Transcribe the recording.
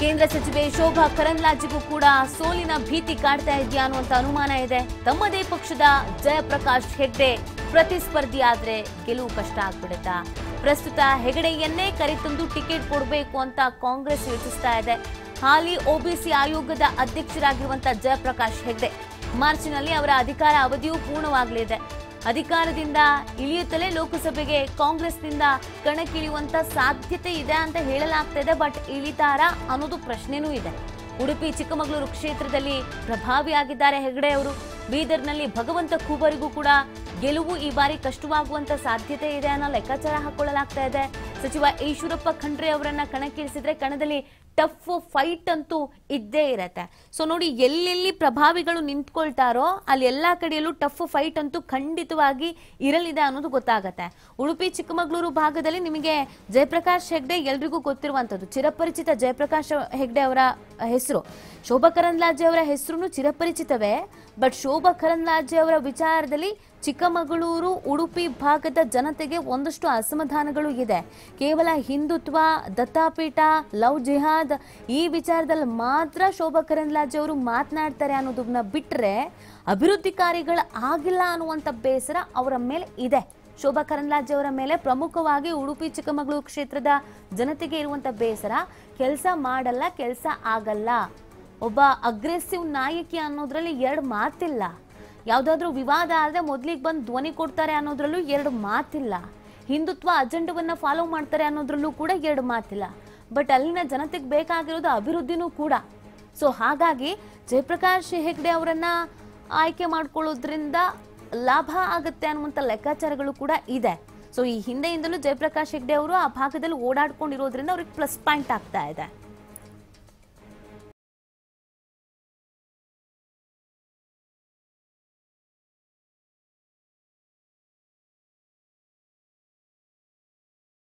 ಕೇಂದ್ರ ಸಚಿವೆ ಶೋಭಾ ಕರಂದ್ಲಾಜೆಗೂ ಕೂಡ ಸೋಲಿನ ಭೀತಿ ಕಾಡ್ತಾ ಇದೆಯಾ ಅನ್ನುವಂತ ಅನುಮಾನ ಇದೆ ತಮ್ಮದೇ ಪಕ್ಷದ ಜಯಪ್ರಕಾಶ್ ಹೆಗ್ಡೆ ಪ್ರತಿಸ್ಪರ್ಧಿ ಆದ್ರೆ ಗೆಲುವು ಕಷ್ಟ ಆಗ್ಬಿಡುತ್ತಾ ಪ್ರಸ್ತುತ ಹೆಗಡೆಯನ್ನೇ ಕರೆತಂದು ಟಿಕೆಟ್ ಕೊಡಬೇಕು ಅಂತ ಕಾಂಗ್ರೆಸ್ ಯೋಚಿಸ್ತಾ ಇದೆ ಹಾಲಿ ಒಬಿಸಿ ಆಯೋಗದ ಅಧ್ಯಕ್ಷರಾಗಿರುವಂತ ಜಯಪ್ರಕಾಶ್ ಹೆಗ್ಡೆ ಮಾರ್ಚ್ನಲ್ಲಿ ಅವರ ಅಧಿಕಾರ ಅವಧಿಯೂ ಪೂರ್ಣವಾಗಲಿದೆ ಅಧಿಕಾರದಿಂದ ಇಳಿಯುತ್ತಲೇ ಲೋಕಸಭೆಗೆ ಕಾಂಗ್ರೆಸ್ನಿಂದ ಕಣಕ್ಕಿಳಿಯುವಂತ ಸಾಧ್ಯತೆ ಇದೆ ಅಂತ ಹೇಳಲಾಗ್ತಾ ಇದೆ ಬಟ್ ಇಳಿತಾರ ಅನ್ನೋದು ಪ್ರಶ್ನೆನೂ ಇದೆ ಉಡುಪಿ ಚಿಕ್ಕಮಗಳೂರು ಕ್ಷೇತ್ರದಲ್ಲಿ ಪ್ರಭಾವಿಯಾಗಿದ್ದಾರೆ ಹೆಗಡೆ ಅವರು ಬೀದರ್ನಲ್ಲಿ ಭಗವಂತ ಖೂಬರಿಗೂ ಕೂಡ ಗೆಲುವು ಈ ಬಾರಿ ಕಷ್ಟವಾಗುವಂತ ಸಾಧ್ಯತೆ ಇದೆ ಅನ್ನೋ ಲೆಕ್ಕಾಚಾರ ಹಾಕೊಳ್ಳಲಾಗ್ತಾ ಇದೆ ಸಚಿವ ಈಶ್ವರಪ್ಪ ಖಂಡ್ರೆ ಅವರನ್ನ ಕಣಕ್ಕಿಳಿಸಿದ್ರೆ ಕಣದಲ್ಲಿ ಟಫ್ ಫೈಟ್ ಅಂತೂ ಇದ್ದೇ ಇರತ್ತೆ ಸೊ ನೋಡಿ ಎಲ್ಲೆಲ್ಲಿ ಪ್ರಭಾವಿಗಳು ನಿಂತ್ಕೊಳ್ತಾರೋ ಅಲ್ಲಿ ಎಲ್ಲಾ ಕಡೆಯಲ್ಲೂ ಟಫ್ ಫೈಟ್ ಅಂತೂ ಖಂಡಿತವಾಗಿ ಇರಲಿದೆ ಅನ್ನೋದು ಗೊತ್ತಾಗತ್ತೆ ಉಡುಪಿ ಚಿಕ್ಕಮಗಳೂರು ಭಾಗದಲ್ಲಿ ನಿಮಗೆ ಜಯಪ್ರಕಾಶ್ ಹೆಗ್ಡೆ ಎಲ್ರಿಗೂ ಗೊತ್ತಿರುವಂತದ್ದು ಚಿರಪರಿಚಿತ ಜಯಪ್ರಕಾಶ್ ಹೆಗ್ಡೆ ಅವರ ಹೆಸರು ಶೋಭಾ ಕರಂದ್ಲಾಜೆ ಅವರ ಹೆಸರು ಚಿರಪರಿಚಿತವೇ ಬಟ್ ಶೋಭಾ ಕರಂದ್ಲಾಜೆ ಅವರ ವಿಚಾರದಲ್ಲಿ ಚಿಕ್ಕಮಗಳೂರು ಉಡುಪಿ ಭಾಗದ ಜನತೆಗೆ ಒಂದಷ್ಟು ಅಸಮಾಧಾನಗಳು ಇದೆ ಕೇವಲ ಹಿಂದುತ್ವ ದತ್ತಾಪೀಠ ಲವ್ ಜಿಹಾದ್ ಈ ವಿಚಾರದಲ್ಲಿ ಮಾತ್ರ ಶೋಭಾ ಕರಂದ್ಲಾಜೆ ಅವರು ಮಾತನಾಡ್ತಾರೆ ಅನ್ನೋದನ್ನ ಬಿಟ್ರೆ ಅಭಿವೃದ್ಧಿ ಕಾರ್ಯಗಳು ಆಗಿಲ್ಲ ಅನ್ನುವಂಥ ಬೇಸರ ಅವರ ಮೇಲೆ ಇದೆ ಶೋಭಾ ಕರಂದ್ಲಾಜೆ ಅವರ ಮೇಲೆ ಪ್ರಮುಖವಾಗಿ ಉಡುಪಿ ಚಿಕ್ಕಮಗಳೂರು ಕ್ಷೇತ್ರದ ಜನತೆಗೆ ಇರುವಂತ ಬೇಸರ ಕೆಲಸ ಮಾಡಲ್ಲ ಕೆಲಸ ಆಗಲ್ಲ ಒಬ್ಬ ಅಗ್ರೆಸಿವ್ ನಾಯಕಿ ಅನ್ನೋದ್ರಲ್ಲಿ ಎರಡು ಮಾತಿಲ್ಲ ಯಾವ್ದಾದ್ರು ವಿವಾದ ಆದ್ರೆ ಮೊದ್ಲಿಗೆ ಬಂದು ಧ್ವನಿ ಕೊಡ್ತಾರೆ ಅನ್ನೋದ್ರಲ್ಲೂ ಎರಡು ಮಾತಿಲ್ಲ ಹಿಂದುತ್ವ ಅಜೆಂಡವನ್ನ ಫಾಲೋ ಮಾಡ್ತಾರೆ ಅನ್ನೋದ್ರಲ್ಲೂ ಕೂಡ ಎರಡು ಮಾತಿಲ್ಲ ಬಟ್ ಅಲ್ಲಿನ ಜನತೆಗೆ ಬೇಕಾಗಿರೋದು ಅಭಿವೃದ್ಧಿನೂ ಕೂಡ ಸೊ ಹಾಗಾಗಿ ಜಯಪ್ರಕಾಶ್ ಹೆಗ್ಡೆ ಅವರನ್ನ ಆಯ್ಕೆ ಮಾಡ್ಕೊಳ್ಳೋದ್ರಿಂದ ಲಾಭ ಆಗುತ್ತೆ ಅನ್ನುವಂಥ ಲೆಕ್ಕಾಚಾರಗಳು ಕೂಡ ಇದೆ ಸೊ ಈ ಹಿಂದೆಯಿಂದಲೂ ಜಯಪ್ರಕಾಶ್ ಹೆಗ್ಡೆ ಅವರು ಆ ಭಾಗದಲ್ಲಿ ಓಡಾಡ್ಕೊಂಡಿರೋದ್ರಿಂದ ಅವ್ರಿಗೆ ಪ್ಲಸ್ ಪಾಯಿಂಟ್ ಆಗ್ತಾ ಇದೆ